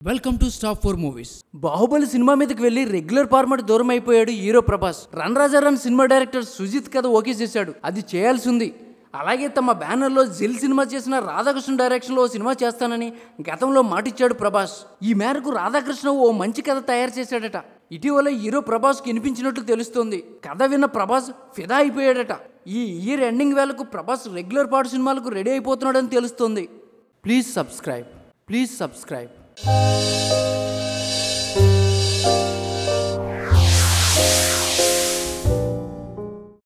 welcome to stop four movies Baahubali cinema మీదకి వెళ్ళి regular format దూరం అయిపోయాడు hero Prabhas run Raja run cinema director Sujeeth కథ ఓకే చేశాడు అది చేయాల్సి ఉంది అలాగే తమ బ్యానర్లో జిల్ సినిమా చేసిన రాధాకృష్ణ డైరెక్షన్లో ఓ సినిమా చేస్తానని గతంలో మాటిచ్చాడు ప్రభాస్ ఈ మేరకు రాధాకృష్ణ ఓ మంచి కథ తయారు చేశాడట ఇటీవల హీరో ప్రభాస్కి వినిపించినట్లు తెలుస్తోంది కథ విన్న ప్రభాస్ ఫిదా అయిపోయాడట ఈ ఇయర్ ఎండింగ్ వేళకు ప్రభాస్ రెగ్యులర్ పార్ట్ సినిమాలకు రెడీ అయిపోతున్నాడని తెలుస్తోంది ప్లీజ్ సబ్స్క్రైబ్ ప్లీజ్ సబ్స్క్రైబ్